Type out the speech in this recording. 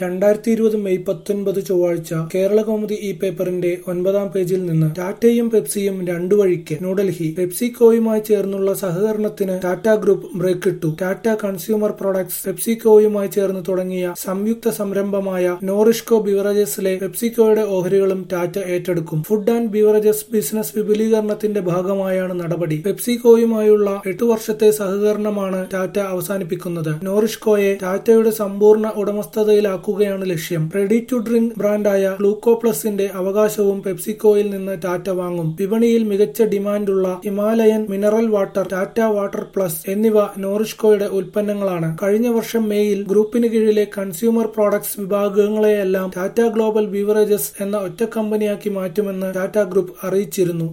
രണ്ടായിരത്തി ഇരുപത് മെയ് പത്തൊൻപത് ചൊവ്വാഴ്ച കേരളകൗമുദി ഈ പേപ്പറിന്റെ ഒൻപതാം പേജിൽ നിന്ന് ടാറ്റയും പെപ്സിയും രണ്ടു വഴിക്ക് ന്യൂഡൽഹി പെപ്സിക്കോയുമായി ചേർന്നുള്ള സഹകരണത്തിന് ടാറ്റ ഗ്രൂപ്പ് ബ്രേക്കിട്ടു ടാറ്റ കൺസ്യൂമർ പ്രൊഡക്ട്സ് പെപ്സിക്കോയുമായി ചേർന്ന് തുടങ്ങിയ സംയുക്ത സംരംഭമായ നോറിഷ്കോ ബിവറേജസിലെ പെപ്സിക്കോയുടെ ഓഹരികളും ടാറ്റ ഏറ്റെടുക്കും ഫുഡ് ആൻഡ് ബിവറേജസ് ബിസിനസ് വിപുലീകരണത്തിന്റെ ഭാഗമായാണ് നടപടി പെപ്സിക്കോയുമായുള്ള എട്ടു വർഷത്തെ സഹകരണമാണ് ടാറ്റ അവസാനിപ്പിക്കുന്നത് നോറിഷ്കോയെ ടാറ്റയുടെ സമ്പൂർണ്ണ ഉടമസ്ഥതയിലാക്കുകയാണ് ലക്ഷ്യം റെഡി ടു ഡ്രിങ്ക് ബ്രാൻഡായ ഗ്ലൂക്കോ പ്ലസിന്റെ അവകാശവും പെപ്സിക്കോയിൽ നിന്ന് ടാറ്റ വാങ്ങും വിപണിയിൽ മികച്ച ഡിമാൻഡുള്ള Himalayan mineral water Tata water plus എന്നിവ നോറിഷ്കോയുടെ ഉൽപ്പന്നങ്ങളാണ് കഴിഞ്ഞ വർഷം മേയിൽ ഗ്രൂപ്പിന് കീഴിലെ കൺസ്യൂമർ പ്രോഡക്ട്സ് വിഭാഗങ്ങളെയെല്ലാം ടാറ്റ ഗ്ലോബൽ ബീവറേജസ് എന്ന ഒറ്റ കമ്പനിയാക്കി മാറ്റുമെന്ന് ടാറ്റ ഗ്രൂപ്പ് അറിയിച്ചിരുന്നു